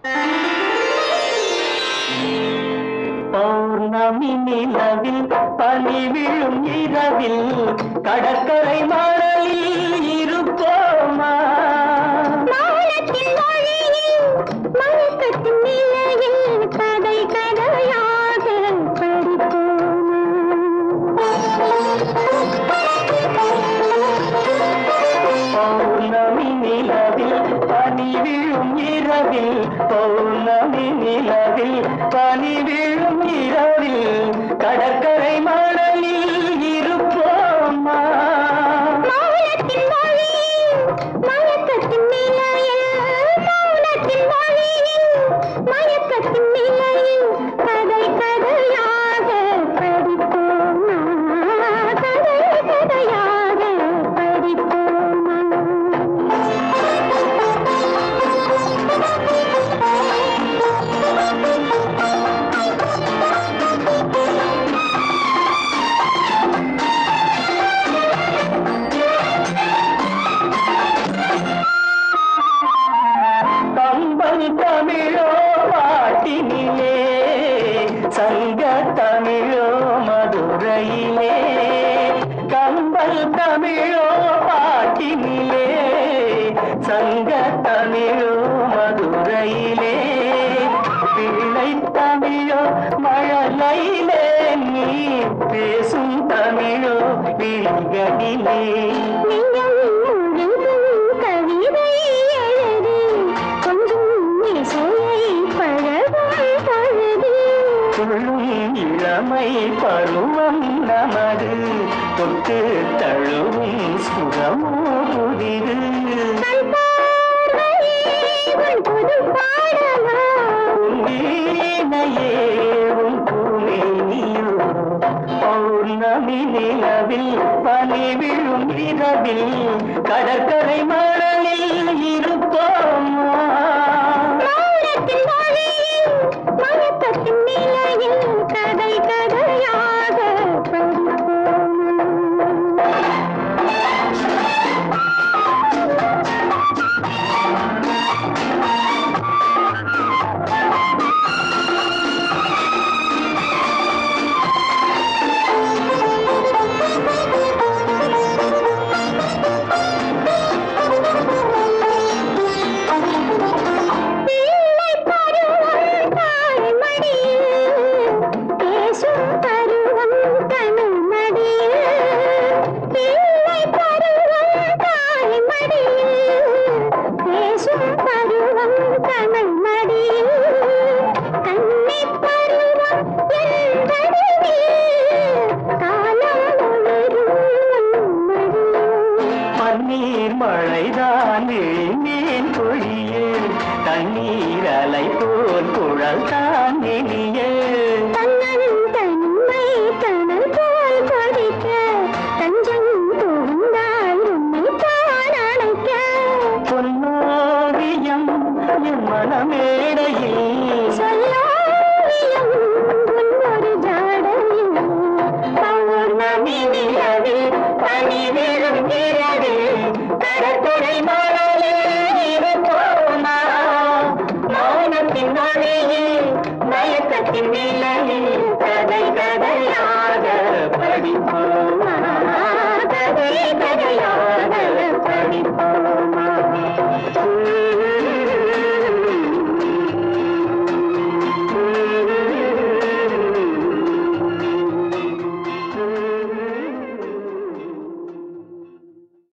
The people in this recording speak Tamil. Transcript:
பௌர்ணமி நிலவில் பனி விழும் இரவில் கடற்கரை மணலில் இருப்போமா மௌனத்தின் மொழியில் மயக்கத்தின் நிலையில் கதை கதையாக பௌர்ணமி நிலவில் பனி விழும் இரவில் பௌர்ணமி நிலவில் பனி விழும் இரவில் கடற்கரை மணலில் இருப்போமா மௌனத்தின் மொழியில் மயக்கத்தின் நிலையில் மௌனத்தின் மொழியில் மயக்கத்தின் நிலையில் கதை கதையாக படிப்போமா கதை கதையாக கம்பன் தமிழோ பாட்டினிலே சங்க தமிழோ மதுரையிலே கம்பன் தமிழோ பாட்டினிலே சங்க தமிழோ மதுரையிலே பிள்ளை தமிழோ மழலையிலே நீ பேசும் தமிழோ விழிகளிலே நீங்கள் முழுதும் கவிதை எழுதி கொஞ்சம் இசையை பழகும் பொழுது துள்ளும் இளமை பருவம் நமது தொட்டு தழுவும் சுகமோ புதிது கண் பார்வையே உன் புது பாடமா உன்னீனையே உன் பூமேனியோ பௌர்ணமி நிலவில் பனி விழும் இரவில் கடற்கரை மணலில் இருப்போமா மௌனத்தின் மொழியில் மயக்கத்தின் நிலையில் கதை கதையாக படிப்போமா பிள்ளை பருவம் தாய்மடியில் பேசும் பருவம் தமிழ் மடியில் பிள்ளை பருவம் தாய்மடியில் பேசும் பருவம் தமிழ் மடியில் கன்னி பருவம் என்பதில் காலம் முழுதும் மடியில் பன்னீர் மழைதான் மீன் பொழிய தண்ணீர் அலை போல் குழல் தான் இனிய தன்னன் தன்மை கனல் போல் கொதிக்க தஞ்சம் புகுந்தால் உன்னை தான் அணைக்க பொன்னோவியம் என் மனமேடையில் சொல்லாவியம் உன் ஒரு ஜாடையில் பௌர்ணமி நிலவில் பனி விழும் இரவில் கடற்கரை மணலில் இருப்போமா மௌனத்தின் மொழியில் மயக்கத்தின் நிலையில்